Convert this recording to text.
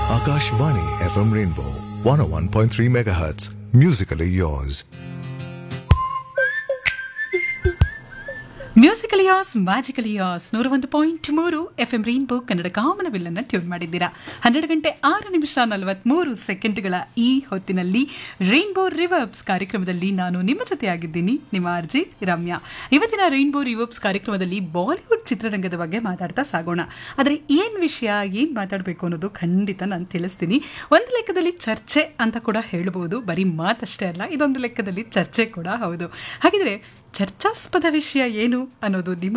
Akashvani FM Rainbow 101.3 MHz. Musically yours. ಮ್ಯೂಸಿಕಲಿಯಾಸ್ ಮ್ಯಾಜಿಕಲಿಯಾಸ್ ನೂರ ಒಂದು point ಮೂರು ಎಫ್ ಎಂ ರೈನ್ಬೋ ಕನ್ನಡ ಕಾಮನವಿಲ್ಲನ್ನು ಟ್ಯೂನ್ ಮಾಡಿದ್ದೀರಾ ಹನ್ನೆರಡು ಗಂಟೆ ಆರು ನಿಮಿಷ ನಲವತ್ಮೂರು ಸೆಕೆಂಡ್ಗಳ ಈ ಹೊತ್ತಿನಲ್ಲಿ ರೈನ್ಬೋ ರಿವರ್ಬ್ಸ್ ಕಾರ್ಯಕ್ರಮದಲ್ಲಿ ನಾನು ನಿಮ್ಮ ಜೊತೆ ಆಗಿದ್ದೀನಿ ನಿಮ್ಮ ಅರ್ಜಿ ರಮ್ಯಾ ಇವತ್ತಿನ ರೈನ್ಬೋ ರಿವರ್ಬ್ಸ್ ಕಾರ್ಯಕ್ರಮದಲ್ಲಿ ಬಾಲಿವುಡ್ ಚಿತ್ರರಂಗದ ಬಗ್ಗೆ ಮಾತಾಡ್ತಾ ಸಾಗೋಣ ಆದರೆ ಏನ್ ವಿಷಯ ಏನ್ ಮಾತಾಡಬೇಕು ಅನ್ನೋದು ಖಂಡಿತ ನಾನು ತಿಳಿಸ್ತೀನಿ ಒಂದು ಲೆಕ್ಕದಲ್ಲಿ ಚರ್ಚೆ ಅಂತ ಕೂಡ ಹೇಳ್ಬೋದು ಬರೀ ಮಾತಷ್ಟೇ ಅಲ್ಲ ಇದೊಂದು ಲೆಕ್ಕದಲ್ಲಿ ಚರ್ಚೆ ಕೂಡ ಹೌದು ಹಾಗಿದ್ರೆ ಚರ್ಚಾಸ್ಪದ ವಿಷಯ ಏನು ಅನ್ನೋದು ನಿಮ್ಮ